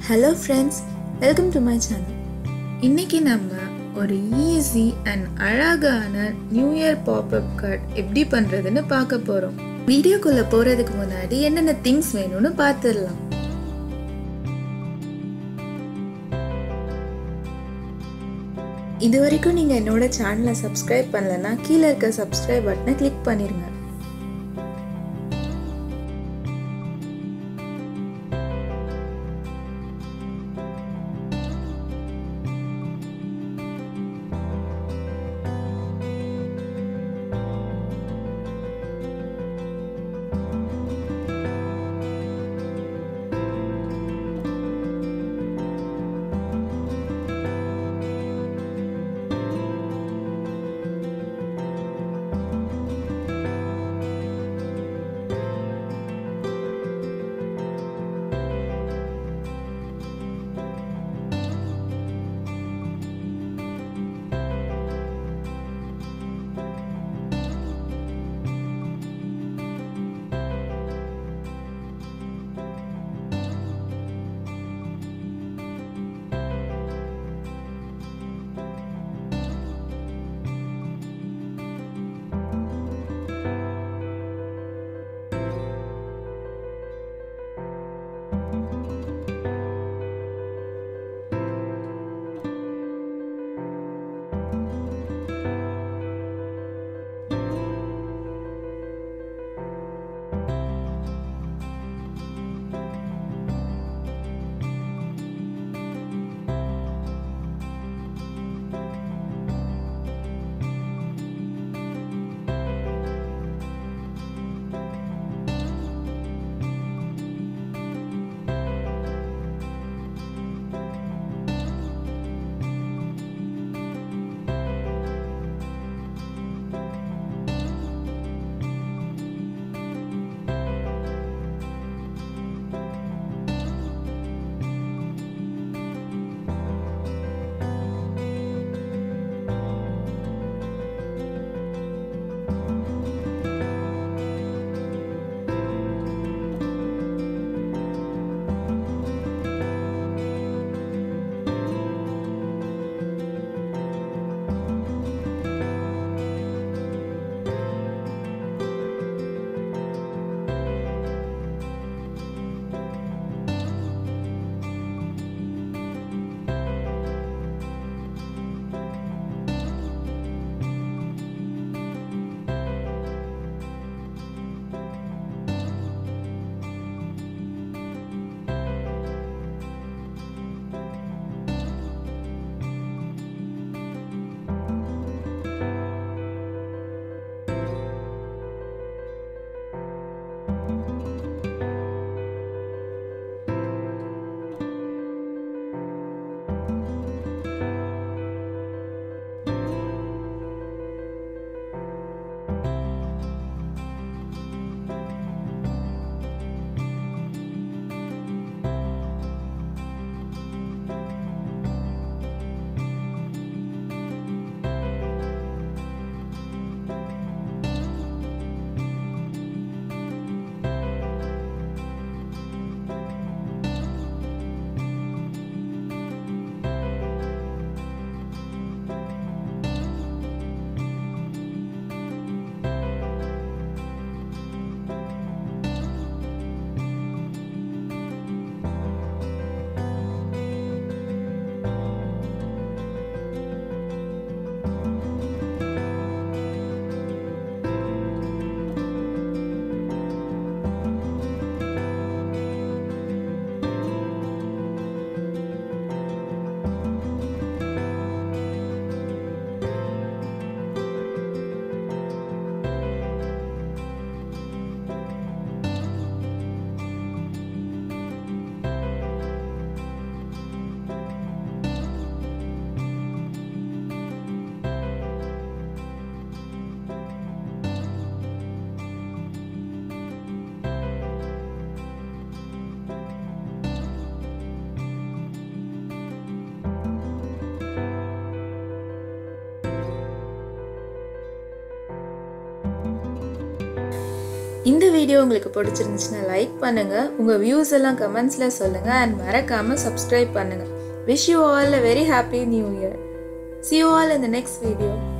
hello friends welcome to my channel இன்னைக்கு நம்ம ஒரு ஈஸி அண்ட் அழகான நியூ இயர் பாப்அப் கார்ட் எப்படி பண்ணுறதுன்னு பார்க்க போகிறோம் வீடியோக்குள்ளே போகிறதுக்கு முன்னாடி என்னென்ன திங்ஸ் வேணும்னு பார்த்துடலாம் இது வரைக்கும் நீங்கள் என்னோட சேனலை சப்ஸ்கிரைப் பண்ணலன்னா கீழே இருக்க சப்ஸ்கிரைப் பட்டனை கிளிக் பண்ணிடுங்க இந்த வீடியோ உங்களுக்கு பிடிச்சிருந்துச்சுன்னா லைக் பண்ணுங்கள் உங்கள் வியூஸ் எல்லாம் கமெண்ட்ஸில் சொல்லுங்கள் அண்ட் மறக்காமல் சப்ஸ்கிரைப் பண்ணுங்கள் wish you all a very happy new year see you all in the next video